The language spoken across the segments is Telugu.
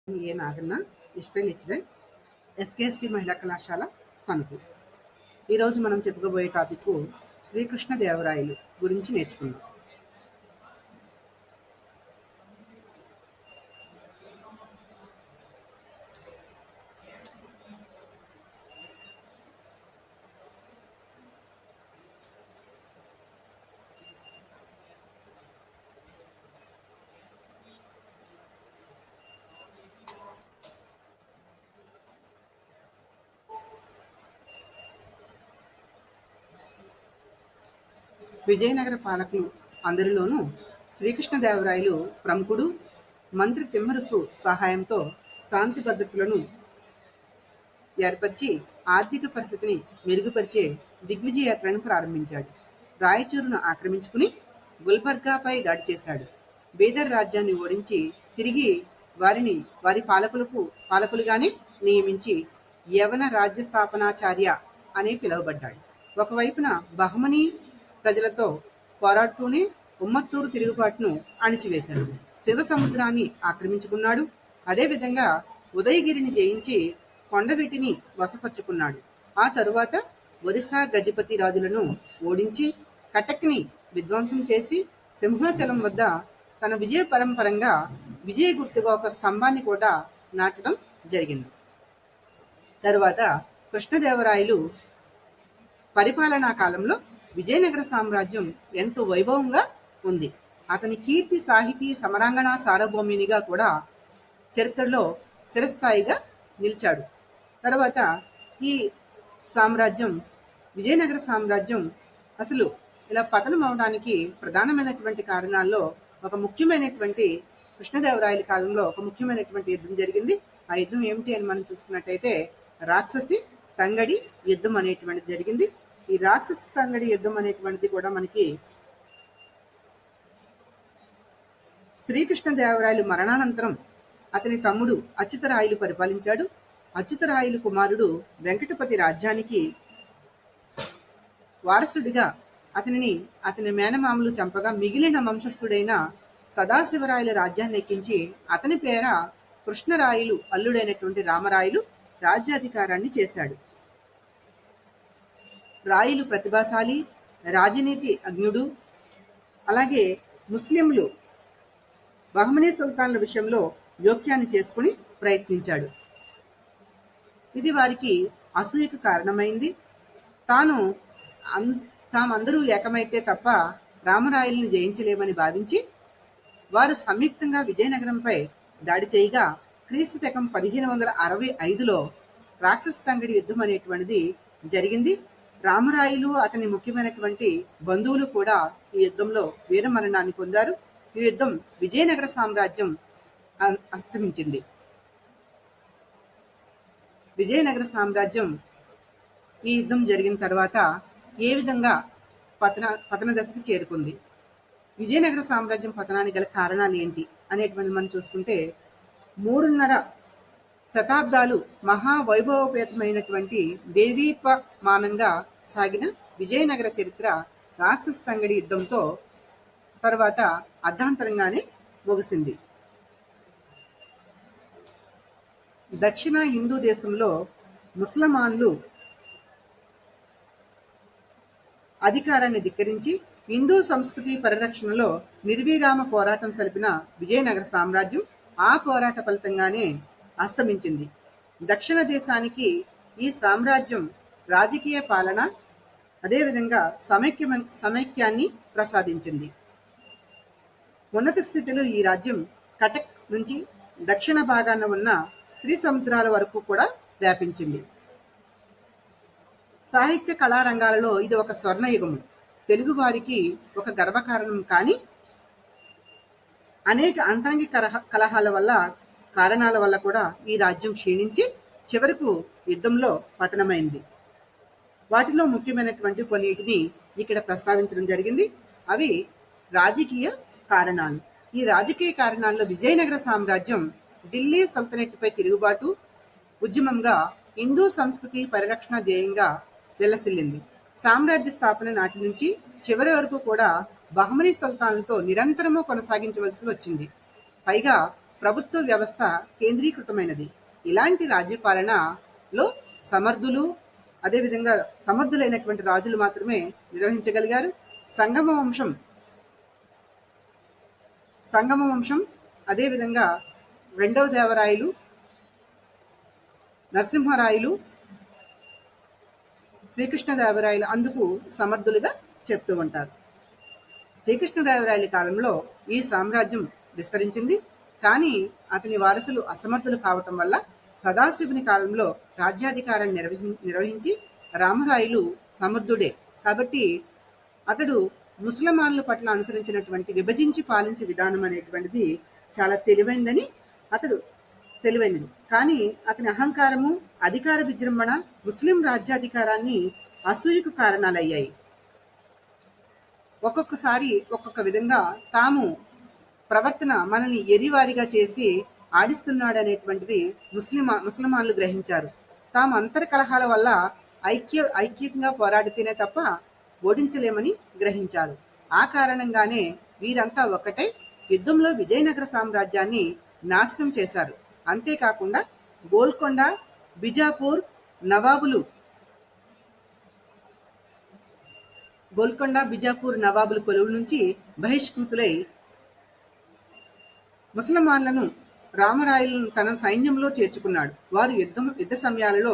ఏ నాగన్న హిస్టరీ లెక్చరర్ ఎస్కేఎస్టి మహిళా కళాశాల కనుపు ఈరోజు మనం చెప్పుకోబోయే టాపిక్ శ్రీకృష్ణ దేవరాయలు గురించి నేర్చుకుందాం విజయనగర పాలకులు అందరిలోనూ శ్రీకృష్ణదేవరాయలు ప్రముఖుడు మంత్రి తిమ్మరుసు సహాయంతో శాంతి పద్ధతులను ఏర్పరిచి ఆర్థిక పరిస్థితిని మెరుగుపరిచే దిగ్విజయ యాత్రను ప్రారంభించాడు రాయచూరును ఆక్రమించుకుని గుల్బర్గాపై దాడి చేశాడు బీదర్ రాజ్యాన్ని ఓడించి తిరిగి వారిని వారి పాలకులకు పాలకులుగానే నియమించి యవన రాజ్య స్థాపనాచార్య అని పిలువబడ్డాడు ఒకవైపున బహమనీ ప్రజలతో పోరాడుతూనే ఉమ్మత్తూరు తిరుగుబాటును అణిచివేశాడు శివ సముద్రాన్ని ఆక్రమించుకున్నాడు అదేవిధంగా ఉదయగిరిని జయించి కొండవీటిని వశపరుచుకున్నాడు ఆ తరువాత ఒరిస్సా గజపతి రాజులను ఓడించి కటక్ని విధ్వంసం చేసి సింహాచలం వద్ద తన విజయ పరంపరంగా విజయ గుర్తుగా ఒక స్తంభాన్ని కూడా నాటడం జరిగింది తరువాత కృష్ణదేవరాయలు పరిపాలనా కాలంలో విజయనగర సామ్రాజ్యం ఎంతో వైభవంగా ఉంది అతని కీర్తి సాహితీ సమరాంగణ సార్వభౌమినిగా కూడా చరిత్రలో చిరస్థాయిగా నిలిచాడు తర్వాత ఈ సామ్రాజ్యం విజయనగర సామ్రాజ్యం అసలు ఇలా పతనం అవడానికి ప్రధానమైనటువంటి కారణాల్లో ఒక ముఖ్యమైనటువంటి కృష్ణదేవరాయల కాలంలో ఒక ముఖ్యమైనటువంటి యుద్ధం జరిగింది ఆ యుద్ధం ఏమిటి అని మనం చూసుకున్నట్టయితే రాక్షసి తంగడి యుద్ధం అనేటువంటిది జరిగింది ఈ రాక్షస తంగడి యుద్ధం అనేటువంటిది కూడా మనకి శ్రీకృష్ణదేవరాయలు మరణానంతరం అతని తమ్ముడు అచ్యుతరాయలు పరిపాలించాడు అచ్యుతరాయలు కుమారుడు వెంకటపతి రాజ్యానికి వారసుడిగా అతనిని అతని మేనమామలు చంపగా మిగిలిన వంశస్థుడైన సదాశివరాయల రాజ్యాన్ని ఎక్కించి అతని పేర కృష్ణరాయలు అల్లుడైనటువంటి రామరాయలు రాజ్యాధికారాన్ని చేశాడు రాయలు ప్రతిభాశాలి రాజనీతి అజ్ఞుడు అలాగే ముస్లింలు బహమనీ సుల్తాన్ల విషయంలో జోక్యాన్ని చేసుకుని ప్రయత్నించాడు ఇది వారికి అసూయకు కారణమైంది తాను అన్ తామందరూ ఏకమైతే తప్ప రామరాయల్ని జయించలేమని భావించి వారు సంయుక్తంగా విజయనగరంపై దాడి చేయగా క్రీస్తు శకం పదిహేను వందల అరవై ఐదులో రాక్షస తంగడి యుద్ధం అనేటువంటిది జరిగింది రామరాయలు అతని ముఖ్యమైనటువంటి బంధువులు కూడా ఈ యుద్ధంలో వీరమరణాన్ని పొందారు ఈ యుద్ధం విజయనగర సామ్రాజ్యం అ- అస్తమించింది విజయనగర సామ్రాజ్యం ఈ యుద్ధం జరిగిన తర్వాత ఏ విధంగా పతన పతన దశకి చేరుకుంది విజయనగర సామ్రాజ్యం పతనానికి గల కారణాలు ఏంటి అనేటువంటి మనం చూసుకుంటే మూడున్నర శతాబ్దాలు మహావైభవపేతమైనటువంటి దేదీపమానంగా సాగిన విజయనగర చరిత్ర రాక్షస తంగడి యుద్ధంతో తర్వాత అర్ధాంతరంగానే ముగిసింది దక్షిణ హిందూ దేశంలో ముసల్మాన్లు అధికారాన్ని ధిక్కరించి హిందూ సంస్కృతి పరిరక్షణలో నిర్విరామ పోరాటం సలిపిన విజయనగర సామ్రాజ్యం ఆ పోరాట ఫలితంగానే అస్తమించింది దక్షిణ దేశానికి ఈ సామ్రాజ్యం రాజకీయ పాలన అదేవిధంగా సమైక్య సమైక్యాన్ని ప్రసాదించింది ఉన్నత స్థితిలో ఈ రాజ్యం కటక్ నుంచి దక్షిణ భాగాన ఉన్న త్రిసముద్రాల వరకు కూడా వ్యాపించింది సాహిత్య కళారంగాలలో ఇది ఒక స్వర్ణయుగము తెలుగు వారికి ఒక గర్వకారణం కానీ అనేక అంతరంగి కలహ- కలహాల వల్ల కారణాల వల్ల కూడా ఈ రాజ్యం క్షీణించి చివరకు యుద్ధంలో పతనమైంది వాటిలో ముఖ్యమైనటువంటి కొన్నిటిని ఇక్కడ ప్రస్తావించడం జరిగింది అవి రాజకీయ కారణాలు ఈ రాజకీయ కారణాల్లో విజయనగర సామ్రాజ్యం ఢిల్లీ సల్తనెట్పై తిరుగుబాటు ఉద్యమంగా హిందూ సంస్కృతి పరిరక్షణ ధ్యేయంగా వెలసిల్లింది సామ్రాజ్య స్థాపన నాటి నుంచి చివరి వరకు కూడా బహమనీ సుల్తాన్లతో నిరంతరము కొనసాగించవలసి వచ్చింది పైగా ప్రభుత్వ వ్యవస్థ కేంద్రీకృతమైనది ఇలాంటి రాజ్యపాలనలో సమర్థులు అదేవిధంగా సమర్థులైనటువంటి రాజులు మాత్రమే నిర్వహించగలిగారు సంగమ వంశం సంగమ వంశం అదేవిధంగా రెండవ దేవరాయలు నరసింహరాయలు శ్రీకృష్ణదేవరాయలు అందుకు సమర్థులుగా చెప్తూ ఉంటారు శ్రీకృష్ణదేవరాయల కాలంలో ఈ సామ్రాజ్యం విస్తరించింది కానీ అతని వారసులు అసమర్థులు కావటం వల్ల సదాశివుని కాలంలో రాజ్యాధికారాన్ని నిర్వహి నిర్వహించి రామరాయలు సమర్థుడే కాబట్టి అతడు ముసలమాన్ల పట్ల అనుసరించినటువంటి విభజించి పాలించే విధానం అనేటువంటిది చాలా తెలివైందని అతడు తెలివైనది కానీ అతని అహంకారము అధికార విజృంభణ ముస్లిం రాజ్యాధికారాన్ని అసూయకు కారణాలయ్యాయి ఒక్కొక్కసారి ఒక్కొక్క విధంగా తాము ప్రవర్తన మనల్ని ఎరివారిగా చేసి ఆడిస్తున్నాడు అనేటువంటిది ముస్లిం ముసల్మాన్లు గ్రహించారు తాము అంతర్ కలహాల వల్ల ఐక్య ఐక్యంగా పోరాడితేనే తప్ప ఓడించలేమని గ్రహించారు ఆ కారణంగానే వీరంతా ఒక్కటై యుద్ధంలో విజయనగర సామ్రాజ్యాన్ని నాశనం చేశారు అంతేకాకుండా గోల్కొండ బిజాపూర్ నవాబులు గోల్కొండ బిజాపూర్ నవాబుల కొలువు నుంచి బహిష్కృతులై ముసల్మాన్లను రామరాయలను తన సైన్యంలో చేర్చుకున్నాడు వారు యుద్ధం యుద్ధ సమయాలలో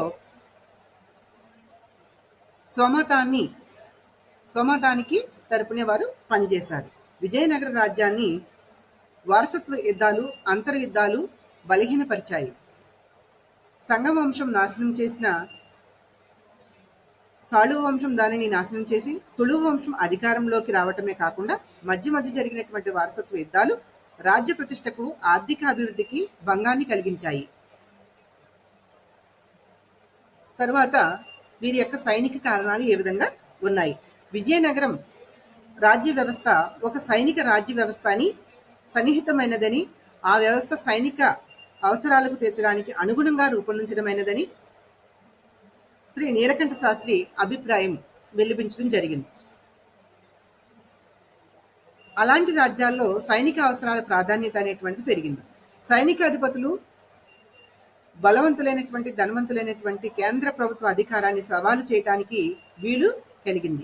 సోమతాన్ని సోమతానికి తరపునే వారు పనిచేశారు విజయనగర రాజ్యాన్ని వారసత్వ యుద్ధాలు అంతర యుద్ధాలు బలహీనపరిచాయి సంగవంశం నాశనం చేసిన సాళువ వంశం దానిని నాశనం చేసి తుళువ వంశం అధికారంలోకి రావటమే కాకుండా మధ్య మధ్య జరిగినటువంటి వారసత్వ యుద్ధాలు రాజ్య ప్రతిష్టకు ఆర్థిక అభివృద్ధికి భంగాన్ని కలిగించాయి తరువాత వీరి యొక్క సైనిక కారణాలు ఏ విధంగా ఉన్నాయి విజయనగరం రాజ్య వ్యవస్థ ఒక సైనిక రాజ్య వ్యవస్థ అని సన్నిహితమైనదని ఆ వ్యవస్థ సైనిక అవసరాలకు తీర్చడానికి అనుగుణంగా రూపొందించడమైనదని శ్రీ నీలకంఠ శాస్త్రి అభిప్రాయం వెలిపించడం జరిగింది అలాంటి రాజ్యాల్లో సైనిక అవసరాల ప్రాధాన్యత అనేటువంటిది పెరిగింది సైనిక అధిపతులు బలవంతులైనటువంటి ధనవంతులైనటువంటి కేంద్ర ప్రభుత్వ అధికారాన్ని సవాలు చేయడానికి వీలు కలిగింది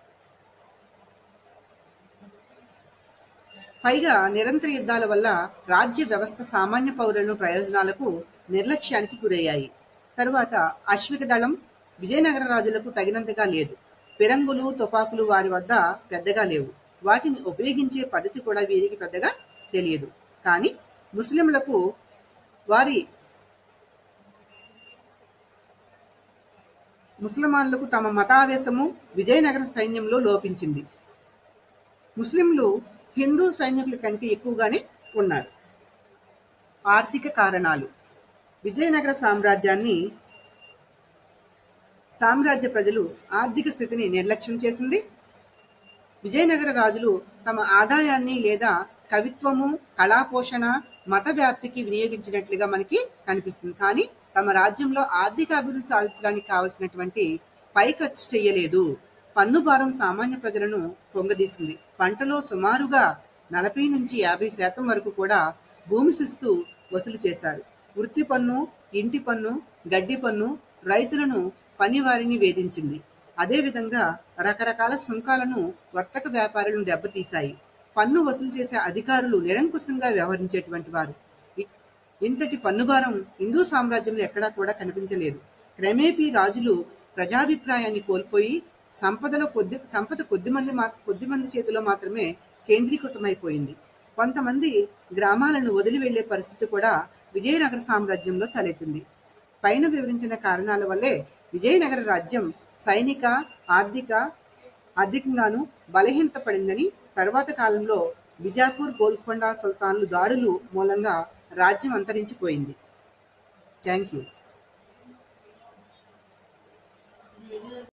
పైగా నిరంతర యుద్ధాల వల్ల రాజ్య వ్యవస్థ సామాన్య పౌరుల ప్రయోజనాలకు నిర్లక్ష్యానికి గురయ్యాయి తరువాత అశ్విక దళం విజయనగర రాజులకు తగినంతగా లేదు పిరంగులు తుపాకులు వారి వద్ద పెద్దగా లేవు వాటిని ఉపయోగించే పద్ధతి కూడా వీరికి పెద్దగా తెలియదు కానీ ముస్లింలకు వారి ముసల్మాన్లకు తమ మతావేశము విజయనగర సైన్యంలో లోపించింది ముస్లింలు హిందూ సైనికుల కంటే ఎక్కువగానే ఉన్నారు ఆర్థిక కారణాలు విజయనగర సామ్రాజ్యాన్ని సామ్రాజ్య ప్రజలు ఆర్థిక స్థితిని నిర్లక్ష్యం చేసింది విజయనగర రాజులు తమ ఆదాయాన్ని లేదా కవిత్వము కళాపోషణ మత వ్యాప్తికి వినియోగించినట్లుగా మనకి కనిపిస్తుంది కానీ తమ రాజ్యంలో ఆర్థిక అభివృద్ధి సాధించడానికి కావలసినటువంటి పై ఖర్చు చేయలేదు పన్ను భారం సామాన్య ప్రజలను పొంగదీసింది పంటలో సుమారుగా నలభై నుంచి యాభై శాతం వరకు కూడా భూమి శిస్తు వసూలు చేశారు వృత్తి పన్ను ఇంటి పన్ను గడ్డి పన్ను రైతులను పనివారిని వేధించింది అదేవిధంగా రకరకాల సుంకాలను వర్తక వ్యాపారులను దెబ్బతీశాయి పన్ను వసూలు చేసే అధికారులు నిరంకుశంగా వ్యవహరించేటువంటి వారు ఇ- ఇంతటి పన్నుభారం హిందూ సామ్రాజ్యంలో ఎక్కడా కూడా కనిపించలేదు క్రమేపీ రాజులు ప్రజాభిప్రాయాన్ని కోల్పోయి సంపదలో కొద్ది సంపద కొద్ది మంది మా కొద్ది మంది చేతిలో మాత్రమే కేంద్రీకృతమైపోయింది కొంతమంది గ్రామాలను వదిలి వెళ్లే పరిస్థితి కూడా విజయనగర సామ్రాజ్యంలో తలెత్తింది పైన వివరించిన కారణాల వల్లే విజయనగర రాజ్యం సైనిక ఆర్థిక ఆర్థికంగాను బలహీనతపడిందని తర్వాత కాలంలో బిజాపూర్ గోల్కొండ సుల్తాన్లు దాడులు మూలంగా రాజ్యం అంతరించిపోయింది థ్యాంక్ యూ